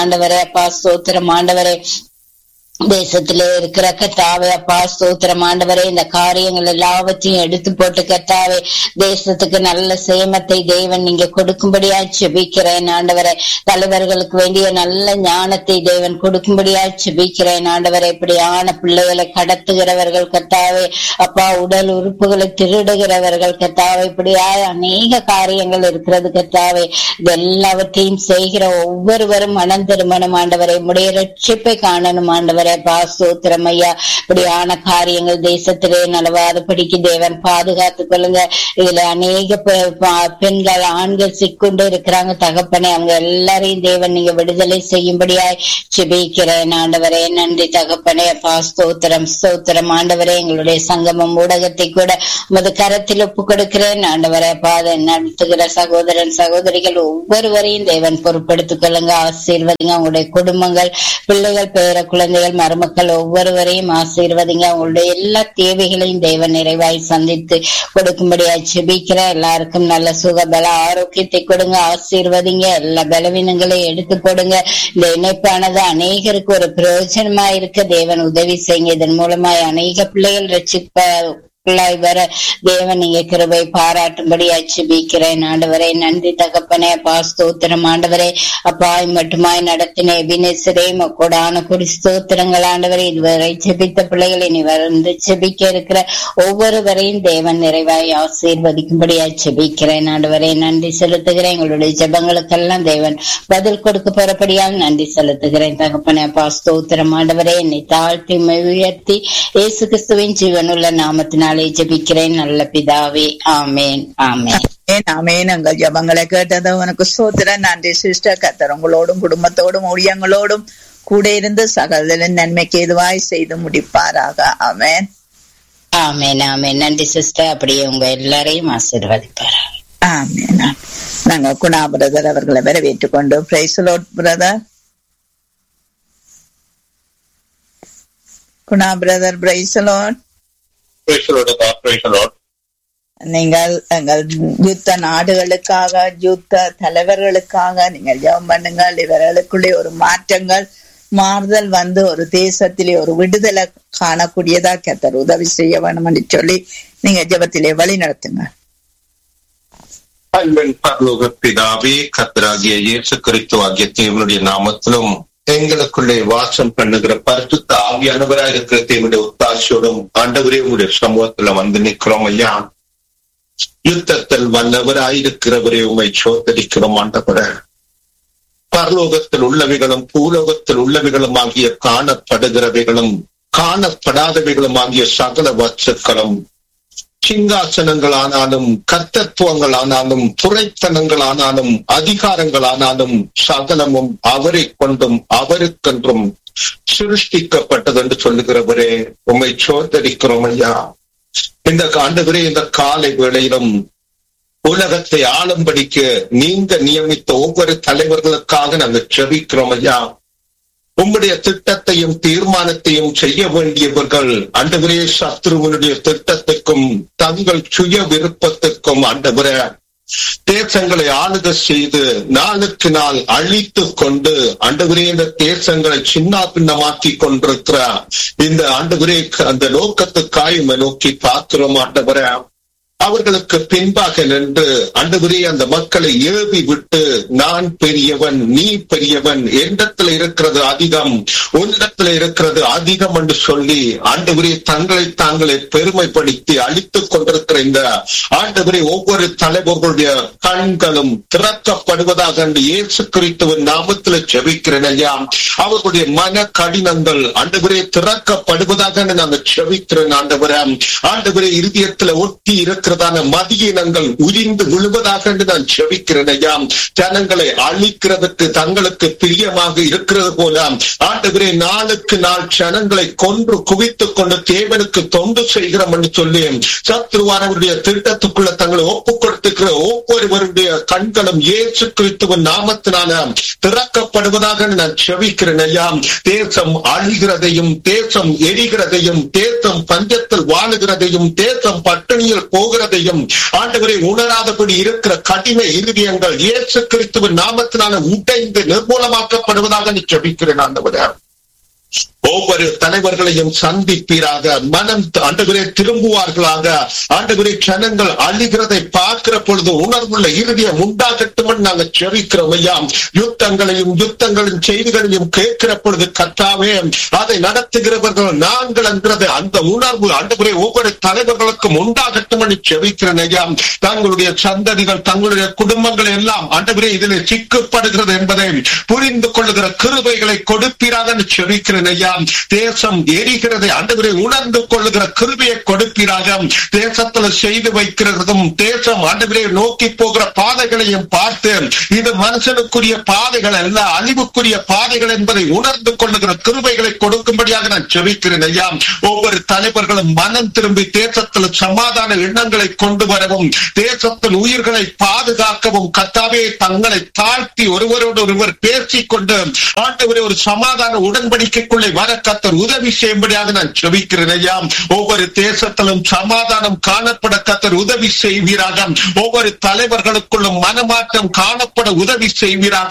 ஆண்டவரே அப்பா ஸ்தோத்திரம் ஆண்டவரே தேசத்திலே இருக்கிற கத்தாவே அப்பா ஸ்தோத்திரம் ஆண்டவரே இந்த காரியங்கள் எல்லாவற்றையும் எடுத்து போட்டு கத்தாவே தேசத்துக்கு நல்ல சேமத்தை தேவன் நீங்க கொடுக்கும்படியா செபிக்கிறேன் ஆண்டவரே தலைவர்களுக்கு வேண்டிய நல்ல ஞானத்தை தேவன் கொடுக்கும்படியா செபிக்கிறேன் ஆண்டவரே இப்படியான பிள்ளைகளை கடத்துகிறவர்கள் கத்தாவே அப்பா உடல் உறுப்புகளை திருடுகிறவர்கள் கத்தாவே இப்படியா அநேக காரியங்கள் இருக்கிறது கத்தாவே இது எல்லாவற்றையும் செய்கிற ஒவ்வொருவரும் மனம் திருமணம் ஆண்டவரை உடைய ரட்சிப்பை காணணும் ஆண்டவரே பாசோத்திரம் ஐயா இப்படியான காரியங்கள் தேசத்திலே நலவாதபடிக்கு தேவன் பாதுகாத்துக் கொள்ளுங்க இதுல அநேக பெ- ப- பெண்கள் ஆண்கள் சிக்கொண்டு இருக்கிறாங்க தகப்பனே அவங்க எல்லாரையும் தேவன் நீங்க விடுதலை செய்யும்படியாய் செபிக்கிறேன் ஆண்டவரே நன்றி தகப்பனே அப்பா ஸ்தோத்திரம் ஸ்தோத்திரம் ஆண்டவரே எங்களுடைய சங்கமம் ஊடகத்தை கூட உமது கரத்தில் ஒப்பு கொடுக்கிறேன் ஆண்டவரே பாதை நடத்துகிற சகோதரன் சகோதரிகள் ஒவ்வொருவரையும் தேவன் பொறுப்படுத்திக் கொள்ளுங்க ஆசீர்வதிங்க உங்களுடைய குடும்பங்கள் பிள்ளைகள் பேர குழந்தைகள் மருமக்கள் ஒவ்வொருவரையும் ஆசீர்வதிங்க அவங்களுடைய எல்லா தேவைகளையும் தேவன் நிறைவாய் சந்தித்து கொடுக்கும்படியாய் செபிக்கிற எல்லாருக்கும் நல்ல சுக பல ஆரோக்கியத்தை கொடுங்க ஆசீர்வதிங்க எல்லா பலவீனங்களையும் எடுத்து போடுங்க இந்த இணைப்பானது அநேகருக்கு ஒரு பிரயோஜனமா இருக்க தேவன் உதவி செய்யுங்க இதன் மூலமாய் அநேக பிள்ளைகள் ரட்சிப்ப பிள்ளாய் வர தேவன் நீங்க கிருபை பாராட்டும்படி அச்சுபிக்கிறேன் ஆண்டவரே நன்றி தகப்பனே அப்பா ஸ்தோத்திரம் ஆண்டவரே அப்பாய் மட்டுமாய் நடத்தின எபினேசரே கொடான கொடி ஸ்தோத்திரங்கள் ஆண்டவரே இதுவரை செபித்த பிள்ளைகளை நீ வந்து செபிக்க இருக்கிற ஒவ்வொருவரையும் தேவன் நிறைவாய் ஆசீர்வதிக்கும்படி செபிக்கிறேன் ஆண்டவரே நன்றி செலுத்துகிறேன் எங்களுடைய ஜெபங்களுக்கெல்லாம் தேவன் பதில் கொடுக்க போறபடியால் நன்றி செலுத்துகிறேன் தகப்பனே அப்பா ஸ்தோத்திரம் ஆண்டவரே என்னை தாழ்த்தி உயர்த்தி இயேசு கிறிஸ்துவின் ஜீவனுள்ள நாமத்தினாலே ஜெபிக்கிறேன் நல்ல பிதாவே ஆமேன் ஆமேன் ஆமென், ஆமென் எங்கள் ஜபங்களை கேட்டது உனக்கு சோத்திர நன்றி சிஸ்டர் கத்தர் உங்களோடும் குடும்பத்தோடும் ஊழியங்களோடும் கூட இருந்து சகலரின் நன்மைக்கு எதுவாய் செய்து முடிப்பாராக ஆமென் ஆமேன் ஆமேன் நன்றி சிஸ்டர் அப்படியே உங்க எல்லாரையும் ஆசீர்வதிப்பார் ஆமென் ஆமென். நாங்க குணா பிரதர் அவர்களை வரவேற்றுக் கொண்டு praise the Lord brother Guna brother praise the Lord Praise the Lord, God. Praise the Lord. நீங்கள் எங்கள் யுத்த நாடுகளுக்காக யுத்த தலைவர்களுக்காக நீங்கள் ஜெபம் பண்ணுங்கள் இவர்களுக்குள்ளே ஒரு மாற்றங்கள் மாறுதல் வந்து ஒரு தேசத்திலே ஒரு விடுதலை காணக்கூடியதா கத்தர் உதவி செய்ய வேணும் என்று சொல்லி நீங்க ஜெபத்திலே வழி நடத்துங்க அன்பின் பரலோக பிதாவே கத்தராகிய இயேசு கிறிஸ்து ஆகிய தேவனுடைய நாமத்திலும் எங்களுக்குள்ளே வாசம் பண்ணுகிற பரிசுத்த ஆவியானவராக இருக்கிற தேவனுடைய ஒத்தாசையோடும் ஆண்டவரே உங்களுடைய சமூகத்துல வந்து நிற்கிறோம் ஐயா யுத்தத்தில் வல்லவராயிருக்கிறவரே உமை சோதரிக்கிறோம் ஆண்டவரே பரலோகத்தில் உள்ளவைகளும் பூலோகத்தில் உள்ளவைகளும் ஆகிய காணப்படுகிறவைகளும் காணப்படாதவைகளும் ஆகிய சகல வச்சுக்களும் சிங்காசனங்களானாலும் கர்த்தத்துவங்களானாலும் துறைத்தனங்களானாலும் அதிகாரங்களானாலும் சகலமும் அவரை கொண்டும் அவருக்கென்றும் சிருஷ்டிக்கப்பட்டது என்று சொல்லுகிறவரே உம்மை சோதரிக்கிறோம் ஐயா இந்த ஆண்டவரே இந்த காலை வேளையிலும் உலகத்தை ஆளும்படிக்கு நீங்க நியமித்த ஒவ்வொரு தலைவர்களுக்காக நாங்கள் செபிக்கிறோம் ஐயா உம்முடைய திட்டத்தையும் தீர்மானத்தையும் செய்ய வேண்டியவர்கள் அண்டவரே சத்ருவனுடைய திட்டத்துக்கும் தங்கள் சுய விருப்பத்துக்கும் அண்டவரே தேசங்களை ஆளுக செய்து நாளுக்கு நாள் அழித்து கொண்டு ஆண்டவரே இந்த தேசங்களை சின்ன பின்னமாக்கி கொண்டிருக்கிற இந்த ஆண்டவரே அந்த நோக்கத்துக்காய் நோக்கி பார்க்கிறோம் ஆண்டவரே அவர்களுக்கு பின்பாக நின்று அன்றுவரே அந்த மக்களை ஏவி விட்டு நான் பெரியவன் நீ பெரியவன் என்னிடத்துல இருக்கிறது அதிகம் உன்னிடத்துல இருக்கிறது அதிகம் என்று சொல்லி ஆண்டவரே தங்களை தாங்களே பெருமைப்படுத்தி அழித்துக் கொண்டிருக்கிற இந்த ஆண்டவரே ஒவ்வொரு தலைவர்களுடைய கண்களும் திறக்கப்படுவதாக என்று இயேசு கிறிஸ்துவின் நாமத்தில் செபிக்கிறேன் ஐயா அவர்களுடைய மன கடினங்கள் ஆண்டவரே திறக்கப்படுவதாக நாங்கள் செபிக்கிறேன் ஆண்டவரே ஆண்டவரே இருதயத்துல ஒட்டி இருக்கிற இருக்கிறதான மதியினங்கள் உரிந்து விழுவதாக என்று நான் செபிக்கிறேன் ஐயா ஜனங்களை அழிக்கிறதுக்கு தங்களுக்கு பிரியமாக இருக்கிறது போல ஆண்டவரே நாளுக்கு நாள் ஜனங்களை கொன்று குவித்துக் கொண்டு தேவனுக்கு தொண்டு செய்கிறோம் என்று சொல்லி சத்ருவானவருடைய திட்டத்துக்குள்ள தங்களை ஒப்புக் கொடுத்துக்கிற ஒவ்வொருவருடைய கண்களும் இயேசு கிறிஸ்துவின் நாமத்தினால திறக்கப்படுவதாக நான் செபிக்கிறேன் ஐயா தேசம் அழிகிறதையும் தேசம் எரிகிறதையும் தேசம் பஞ்சத்தில் வாழுகிறதையும் தேசம் பட்டினியில் போகிற இருக்கிறதையும் ஆண்டவரை உணராதபடி இருக்கிற கடின இருதயங்கள் இயேசு கிறிஸ்துவின் நாமத்தினால உடைந்து நிர்மூலமாக்கப்படுவதாக நீ ஜெபிக்கிறேன் ஆண்டவரே ஒவ்வொரு தலைவர்களையும் சந்திப்பீராக மனம் ஆண்டவரே திரும்புவார்களாக ஆண்டவரே ஜனங்கள் அழிகிறதை பார்க்கிற பொழுது உணர்வுள்ள இறுதியம் உண்டாகட்டும் நாங்கள் செவிக்கிறோம் ஐயா யுத்தங்களையும் யுத்தங்களின் செய்திகளையும் கேட்கிற பொழுது கத்தாவே அதை நடத்துகிறவர்கள் நாங்கள் என்கிறது அந்த உணர்வு ஆண்டவரே ஒவ்வொரு தலைவர்களுக்கும் உண்டாகட்டும் என்று செவிக்கிறேன் ஐயா தங்களுடைய சந்ததிகள் தங்களுடைய குடும்பங்கள் எல்லாம் ஆண்டவரே இதில் சிக்கப்படுகிறது என்பதை புரிந்து கொள்ளுகிற கிருபைகளை கொடுப்பீராக என்று செவிக்கிறேன் ஐயா தேசம் எரிகிறதை ஆண்டவரை உணர்ந்து கொள்ளுகிற கிருபையை கொடுப்பீராக தேசத்துல செய்து வைக்கிறதும் தேசம் ஆண்டவரை நோக்கி போகிற பாதைகளையும் பார்த்து இது மனுஷனுக்குரிய பாதைகள் அல்ல அழிவுக்குரிய பாதைகள் என்பதை உணர்ந்து கொள்ளுகிற கிருபைகளை கொடுக்கும்படியாக நான் செவிக்கிறேன் ஐயா ஒவ்வொரு தலைவர்களும் மனம் திரும்பி தேசத்தில் சமாதான எண்ணங்களை கொண்டு வரவும் தேசத்தின் உயிர்களை பாதுகாக்கவும் கத்தாவே தங்களை தாழ்த்தி ஒருவரோடு ஒருவர் பேசிக் கொண்டு ஆண்டவரை ஒரு சமாதான உடன்படிக்கைக்குள்ளே வர கத்தர் உதவி செய்யும்படியாக நான் ஜெபிக்கிறேன் ஐயா ஒவ்வொரு தேசத்திலும் சமாதானம் காணப்பட கத்தர் உதவி செய்வீராக ஒவ்வொரு தலைவர்களுக்குள்ளும் மனமாற்றம் காணப்பட உதவி செய்வீராக